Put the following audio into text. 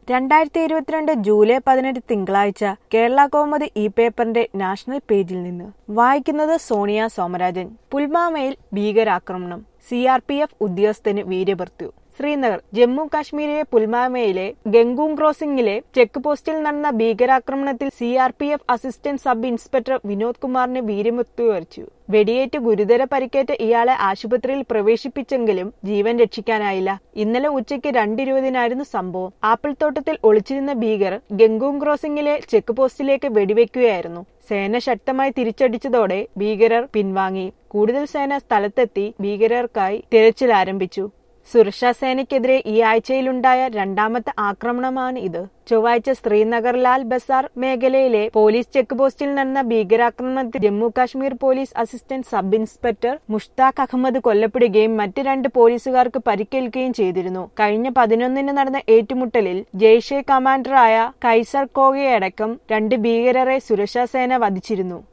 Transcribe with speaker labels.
Speaker 1: രണ്ടായിരത്തി ഇരുപത്തിരണ്ട് ജൂലൈ പതിനെട്ട് തിങ്കളാഴ്ച കേരള കൗമുദി ഇ പേപ്പറിന്റെ നാഷണൽ പേജിൽ നിന്ന് വായിക്കുന്നത് സോണിയ സോമരാജൻ പുൽവാമയിൽ ഭീകരാക്രമണം സി ആർ പി എഫ് ഉദ്യോഗസ്ഥന് വീരമൃത്യു ശ്രീനഗർ ജമ്മു കാശ്മീരിലെ പുൽവാമയിലെ ഗംഗൂം ക്രോസിംഗിലെ ചെക്ക് പോസ്റ്റിൽ നടന്ന ഭീകരാക്രമണത്തിൽ C R P F assistant sub inspector Vinod കുമാറിന് വീരമൃത്യു വരിച്ചു വെടിയേറ്റ് ഗുരുതര പരിക്കേറ്റ ഇയാളെ ആശുപത്രിയിൽ പ്രവേശിപ്പിച്ചെങ്കിലും ജീവൻ രക്ഷിക്കാനായില്ല ഇന്നലെ ഉച്ചയ്ക്ക് രണ്ടിരുപതിനായിരുന്നു സംഭവം ആപ്പിൾ തോട്ടത്തിൽ ഒളിച്ചിരുന്ന ഭീകർ ഗംഗൂം ക്രോസിംഗിലെ ചെക്ക് പോസ്റ്റിലേക്ക് വെടിവെക്കുകയായിരുന്നു സേന ശക്തമായി തിരിച്ചടിച്ചതോടെ ഭീകരർ പിൻവാങ്ങി കൂടുതൽ സേന സ്ഥലത്തെത്തി ഭീകരർക്കായി തിരച്ചിൽ ആരംഭിച്ചു സുരക്ഷാ സേനയ്ക്കെതിരെ ഈ ആഴ്ചയിലുണ്ടായ രണ്ടാമത്തെ ആക്രമണമാണ് ഇത് ചൊവ്വാഴ്ച ശ്രീനഗർ ലാൽ ബസാർ മേഖലയിലെ പോലീസ് ചെക്ക് പോസ്റ്റിൽ നടന്ന ഭീകരാക്രമണത്തിൽ Jammu Kashmir police assistant sub inspector Mushtaq Ahmed കൊല്ലപ്പെടുകയും മറ്റ് രണ്ട് പോലീസുകാർക്ക് പരിക്കേൽക്കുകയും ചെയ്തിരുന്നു കഴിഞ്ഞ പതിനൊന്നിന് നടന്ന ഏറ്റുമുട്ടലിൽ ജെയ്ഷെ കമാൻഡറായ കൈസർ കോഗയടക്കം രണ്ട് ഭീകരരെ സുരക്ഷാ സേന വധിച്ചിരുന്നു